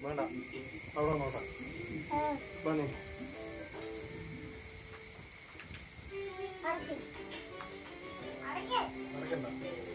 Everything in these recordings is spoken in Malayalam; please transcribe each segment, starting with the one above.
വേണ്ട അവിടെ നോക്കാം വന്നേ നടക്കണ്ട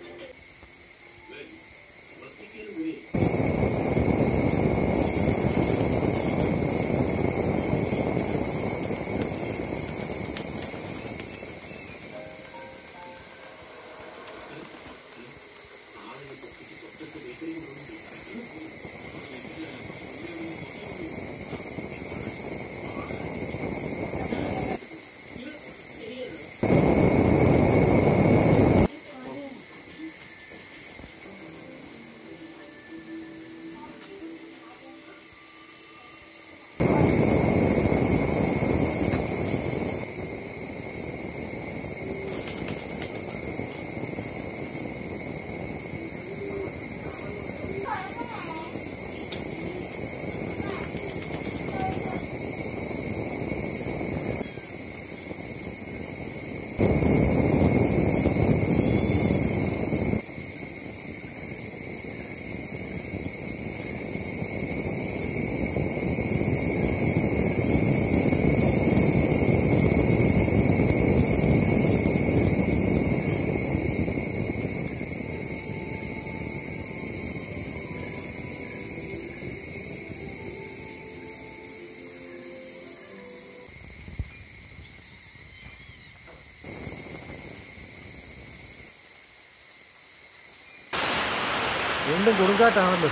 വീണ്ടും കൊടുങ്കാറ്റാണല്ലോ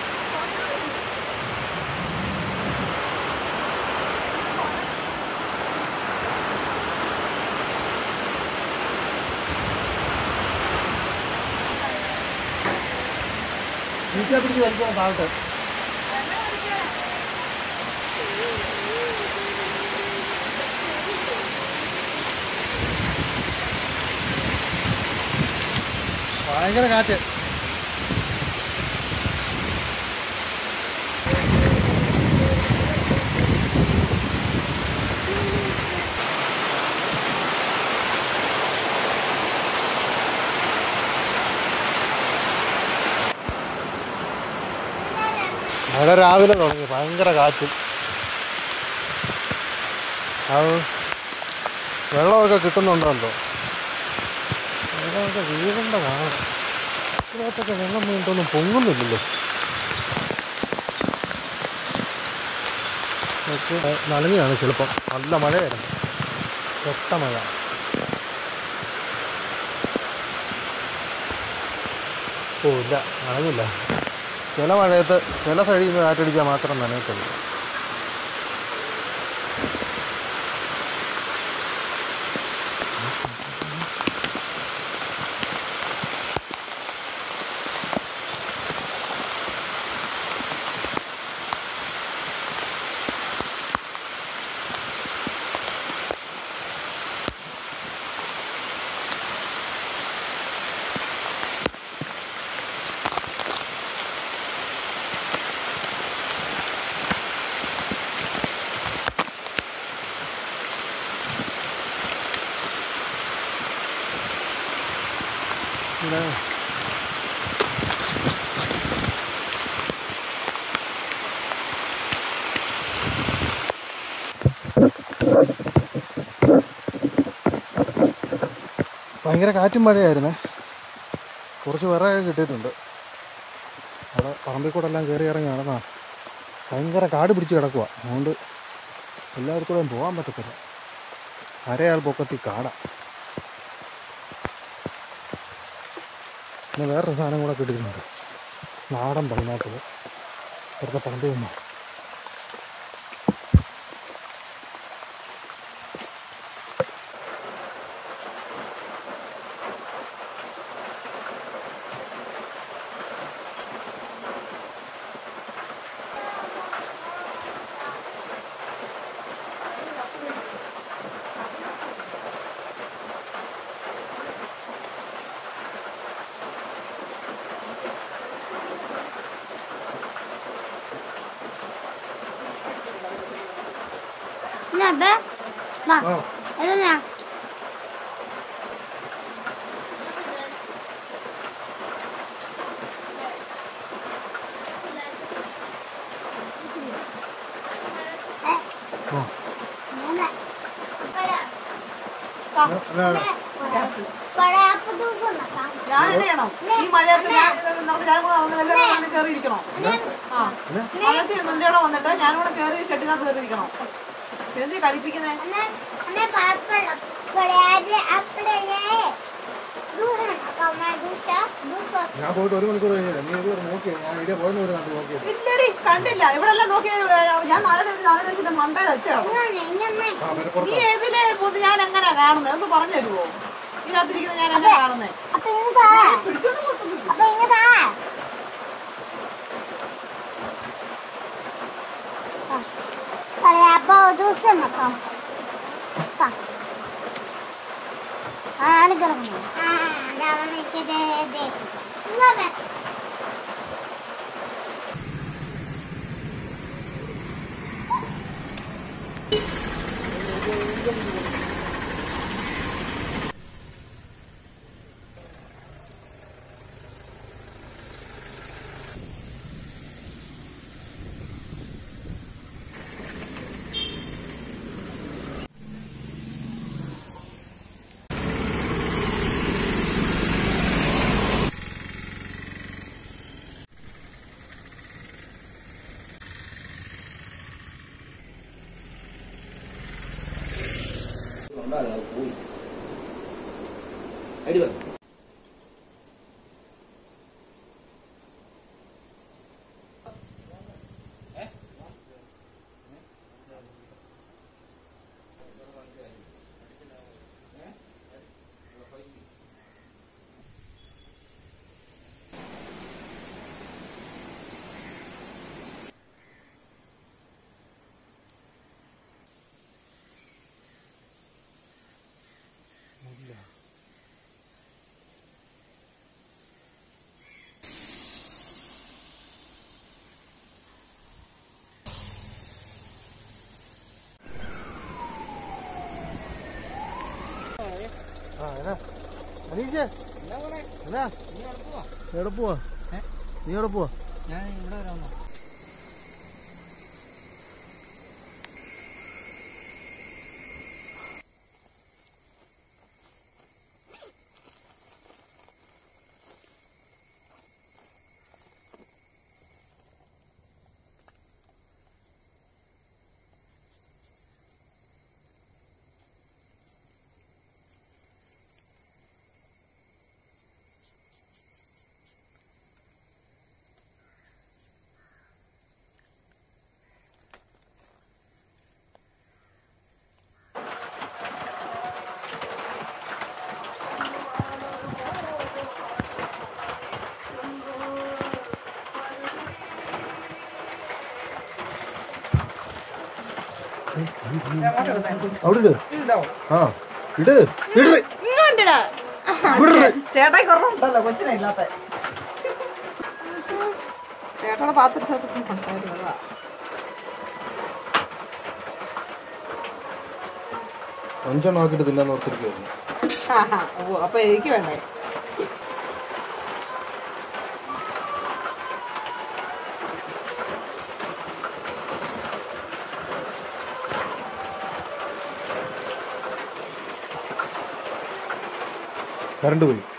നീറ്റാ പിടിച്ച് വലിക്കാൻ താഴത്തെ ഭയങ്കര കാറ്റ് മഴ രാവിലെ തുടങ്ങി ഭയങ്കര കാറ്റും അത് വെള്ളമൊക്കെ കിട്ടുന്നുണ്ടല്ലോ വെള്ളമൊക്കെ വീഴേണ്ടതാണ് ഇതിനകത്തൊക്കെ വെള്ളം വീണ്ടൊന്നും പൊങ്ങുന്നില്ലല്ലോ ഒക്കെ നനഞ്ഞാണ് ചിലപ്പം നല്ല മഴയായിരുന്നു ഒട്ട മഴ ഓ ഇല്ല നനഞ്ഞില്ല ചില മഴയത്ത് ചില സൈഡിൽ നിന്ന് കാറ്റടിച്ചാൽ മാത്രം നനയത്തുള്ളൂ ഇവിടെ ഭയങ്കര കാറ്റും മഴയായിരുന്നേ കുറച്ച് വിറകൊക്കെ കിട്ടിയിട്ടുണ്ട് അവിടെ പറമ്പിൽ കൂടെ എല്ലാം കയറി ഇറങ്ങി നടന്നാ ഭയങ്കര കാട് പിടിച്ച് കിടക്കുക അതുകൊണ്ട് എല്ലാവർക്കും പോകാൻ പറ്റത്തില്ല അരയാൾ പൊക്കത്തി കാടാ പിന്നെ വേറൊരു സാധനം കൂടെ കിട്ടിയിട്ടുണ്ട് നാടൻ പൈനാപ്പിൾ ഇവിടുത്തെ പറമ്പിൽ നിന്നോ Nè bé Nè ആ Ở đây nè ഇങ്ങനെ. പഴ- അല്ല, അല്ല. പഴയപ്പ ദിവസം നടക്കാം. ഞാൻ എന്ത് ചെയ്യണം ഈ മഴയത്ത് ഞാൻ നമുക്ക് ഞാൻ കൂടെ വന്ന് വല്ല വെള്ളം കയറി ഇരിക്കണോ ആ മഴയത്ത് നിന്റെ കൂടെ വന്നിട്ട് ഞാൻ കൂടെ കയറി ഷെട്ടിനകത്ത് കയറി ഇരിക്കണോ എന്ത് കളിപ്പിക്കുന്നേ അന്നെ അന്നെ പഴപ്പഴ പഴയ അപ്പഴേ ദൂരം നടക്കാം. അമ്മേ, ദൂഷ, ദൂഷ. ഞാൻ പോയിട്ട് ഒരു മണിക്കൂർ കഴിഞ്ഞില്ല നീ ഇതുവരെ നോക്കിയോ ഞാൻ ഇവിടെ പോയെന്ന് ഒരു കണ്ടു നോക്കിയത് ഇല്ലടി കണ്ടില്ല ഇവിടെ എല്ലാം നോക്കി ഞാൻ നാളെ നാളെ ഇതിന്റെ മണ്ടയിൽ വെച്ചാണ് ഇങ്ങനെ, ഇങ്ങനെ. ആ പിന്നെ പുറത്ത് നീ ഏതിലെ പോയിട്ട് ഞാൻ എങ്ങനെയാ കാണുന്നത് എന്ന് പറഞ്ഞു തരുമോ ഇതിനകത്തിരിക്കുന്ന ഞാൻ എങ്ങനെ കാണുന്നേ അപ്പൊ ഇങ്ങ് താ. അപ്പൊ ഇങ്ങ് താ. ആ. പഴയപ്പ ദിവസം നടക്കാം. താ. ആണ് കിടക്കുന്നത്. ആ, ദാ വന്നിട്ട് ദേ, ദേ. ഇങ്ങോട്ട്. ആ എന്നാ അനീഷേ എന്നാ എവിടെ പോവാ നീ എവിടെ പോവാ ഞാൻ ഇവിടെ വരാമോ അവിടെ ഇട് ആ ഇട് ഇട് ഇങ്ങോട്ടിടാ ഇവിടെ ചേട്ടായി കുറവുണ്ടല്ലോ കൊച്ചിനെ ഇല്ലാത്ത ചേട്ടയുടെ പാത്രത്തിനകത്ത് കൊണ്ടായിരുന്നതാ അഞ്ചെണ്ണം ആക്കിയിട്ട് തിന്നാന്ന് ഓർത്തിരിക്കുവായിരുന്നു ഓ അപ്പൊ എനിക്ക് വേണ്ടേ കറണ്ട് പോയി